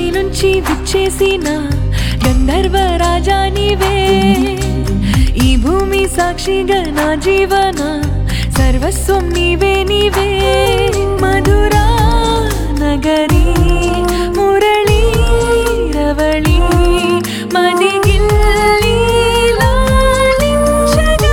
నుంచి విచ్చేసిన గంధర్వ రాజా నీవే ఈ భూమి సాక్షిగా నా జీవన సర్వస్వం నీవే నీవే మధురా నగరి మురళీ రవళి మదిగిల్లి లాలించగా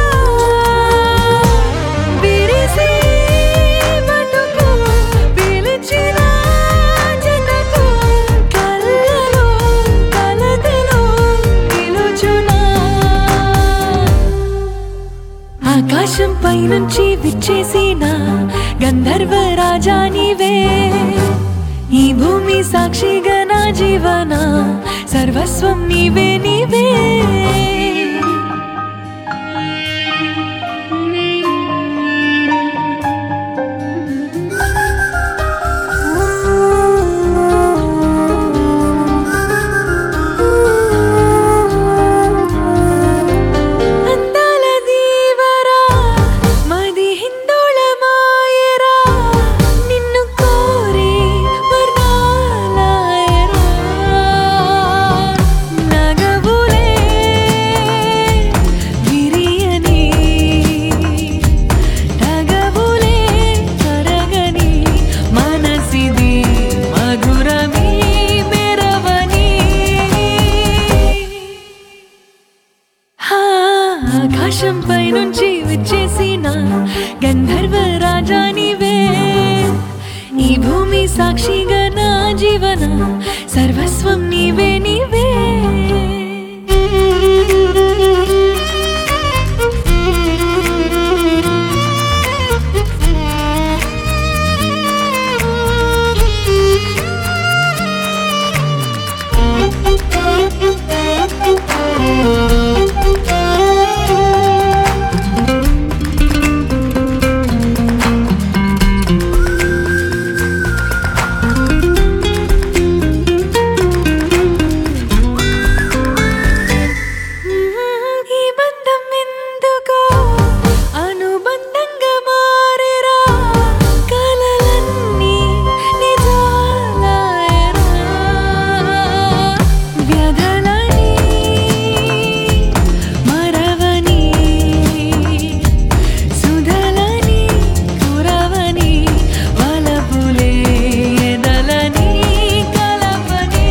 విరిసే బతుకు పిలిచిన జతకు కళ్ళలో కలతలో పిలుచునా ఆకాశం పైనుంచి విచ్చేసిన గంధర్వ రాజా నీవే ఈ భూమి సాక్షిగా నా జీవన సర్వస్వం నీవే నీవే అందాల దీవరా మది హిందోళ మాయరా నిన్ను కోరి వర్ణాలయరా నగవులే విరియని నగవులే కరగని మనసిది మధురమీ మెరవని హా, ఆకాశం పైనుంచి విచ్చేసిన గంధర్వ రాజా నీవే ఈ భూమి సాక్షిగా నా జీవన సర్వస్వం నీవే నీవే ఈ బంధం ఎందుకో అనుబంధంగా మారేరా కలలన్నీ నిజాలాయరా వ్యధలని మరవని సుధలని కురవని వలపులే ఎదలని కలపని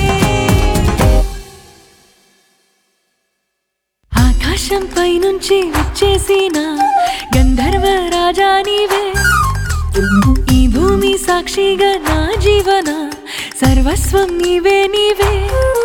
ఆకాశం పైనుంచి వచ్చేసిన గంధర్వ రాజా నీవే ఈ భూమి సాక్షిగా నా జీవన సర్వస్వం నీవే నీవే